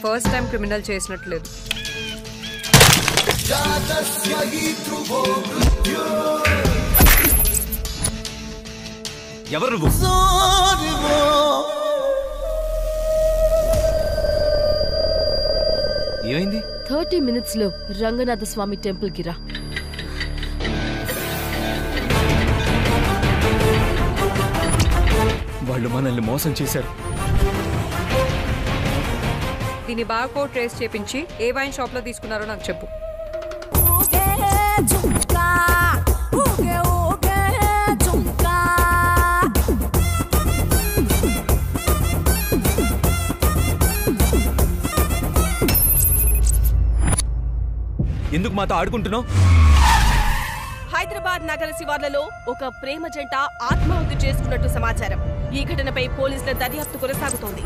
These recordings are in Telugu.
ఫస్ట్ టైం క్రిమినల్ చేసినట్లేదు ఎవరు నువ్వు ఏమైంది థర్టీ మినిట్స్ లో రంగనాథ స్వామి టెంపుల్ కి రా వాళ్ళు మనల్ని మోసం చేశారు దీని బాగా కోడ్ ట్రేస్ చేపించి ఏ వైన్ షాప్ లో తీసుకున్నారో నాకు చెప్పు ఎందుకు మాతో ఆడుకుంటున్నావు హైదరాబాద్ నగర శివార్లలో ఒక ప్రేమ జంట ఆత్మాహుతి చేసుకున్నట్టు సమాచారం ఈ ఘటనపై పోలీసుల దర్యాప్తు కొనసాగుతోంది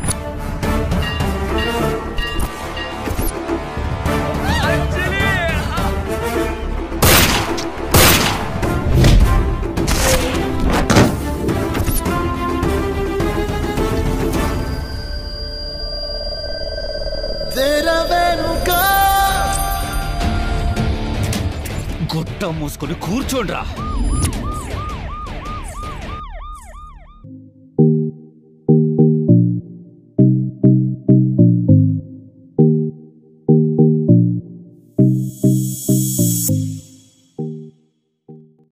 గొట్ట మూసుకొని కూర్చోండ్రా